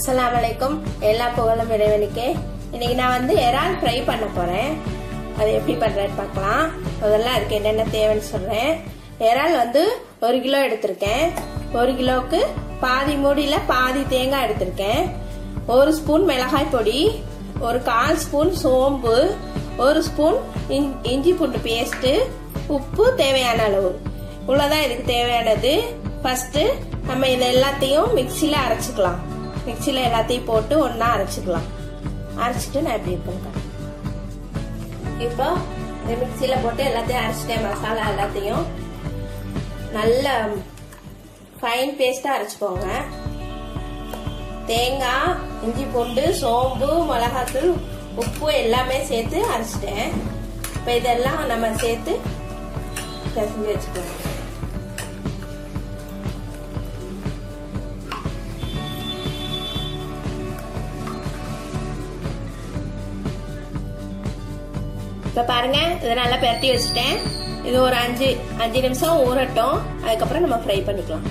அஸ்ஸலாமு அலைக்கும் எல்லா புகழும் இறைவனுக்கே இன்னைக்கு நான் வந்து இறால் ஃப்ரை பண்ண போறேன் அது எப்படி பண்றேன்னு பார்க்கலாம் முதல்ல அதுக்கு என்னென்ன தேவைன்னு சொல்றேன் இறால் வந்து ஒரு கிலோ எடுத்திருக்கேன் ஒரு கிலோவுக்கு பாதி மூடியில பாதி தேங்காய் எடுத்திருக்கேன் ஒரு ஸ்பூன் மிளகாய் பொடி ஒரு கால் ஸ்பூன் சோம்பு ஒரு ஸ்பூன் இஞ்- இஞ்சி பூண்டு பேஸ்ட் உப்பு தேவையான அளவு இவ்வளவுதான் இதுக்கு தேவையானது ஃபர்ஸ்ட் நம்ம இது எல்லாத்தையும் மிக்சியில அரைச்சுக்கலாம் மிக்சியில எல்லாத்தையும் போட்டு ஒண்ணா அரைச்சுக்கலாம் அரைச்சிட்டு நான் எப்படி இருக்குன்னு காட்டுறேன். இப்போ இந்த மிக்சியில போட்டு எல்லாத்தையும் அரைச்சிட்டேன் மசாலா எல்லாத்தையும் நல்ல ஃபைன் பேஸ்டா அரைச்சுக்கோங்க தேங்காய் இஞ்சி பூண்டு சோம்பு மிளகாத்தூள் உப்பு எல்லாமே சேர்த்து அரைச்சிட்டேன் இப்போ இதெல்லாம் நம்ம சேர்த்து பிசைஞ்சு வச்சுக்கோங்க இப்போ பாருங்க இதை நல்லா பெரட்டி வச்சுட்டேன் இது ஒரு அஞ்சு அஞ்சு நிமிஷம் ஊறட்டும் அதுக்கப்புறம் நம்ம ஃப்ரை பண்ணிக்கலாம்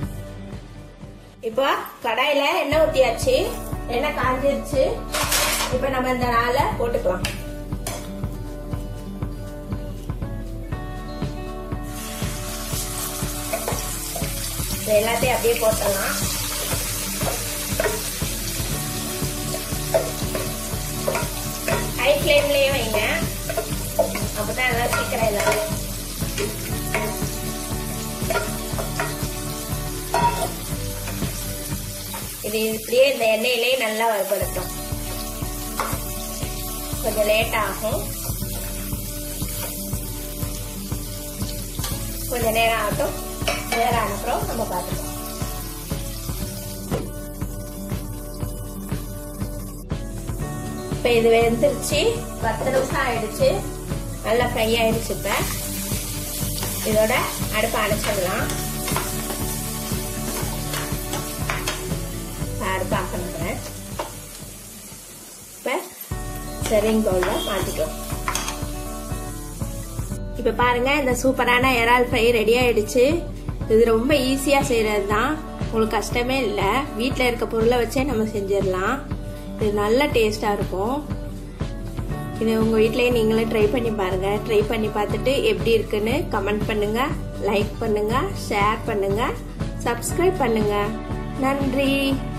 இப்போ கடாயில எண்ணெய் ஊத்தியாச்சு எண்ணெய் காஞ்சிருச்சு இப்போ நம்ம இந்த நாளை போட்டுக்கலாம் இது எல்லாத்தையும் அப்படியே போட்டுடலாம் ஹை ஃப்ளேம்லயே வைங்க அப்பதான் எல்லாம் சீக்கிரம் எல்லாம் இது இப்படியே இந்த எண்ணெயிலே நல்லா வறுபடுத்தும் கொஞ்சம் லேட் ஆகும் கொஞ்ச நேரம் ஆகட்டும் நேரம் அனுப்புறோம் நம்ம பார்த்துக்கலாம் இப்ப இது வெந்துருச்சு பத்து நிமிஷம் ஆயிடுச்சு நல்லா ஃப்ரை ஆயிடுச்சு இப்ப இதோட அடுப்பு அணைச்சிடலாம் அடுப்பு ஆஃப் பண்ணுறேன் இப்ப சரிங் பவுல்ல மாத்திக்கலாம் இப்ப பாருங்க இந்த சூப்பரான இறால் ஃப்ரை ரெடி ஆயிடுச்சு இது ரொம்ப ஈஸியா செய்யறது தான் உங்களுக்கு கஷ்டமே இல்லை வீட்டில் இருக்க பொருளை வச்சே நம்ம செஞ்சிடலாம் இது நல்ல டேஸ்டா இருக்கும் இது உங்க வீட்லயே நீங்களே ட்ரை பண்ணி பாருங்க ட்ரை பண்ணி பார்த்துட்டு எப்படி இருக்குன்னு கமெண்ட் பண்ணுங்க லைக் பண்ணுங்க ஷேர் பண்ணுங்க சப்ஸ்கிரைப் பண்ணுங்க நன்றி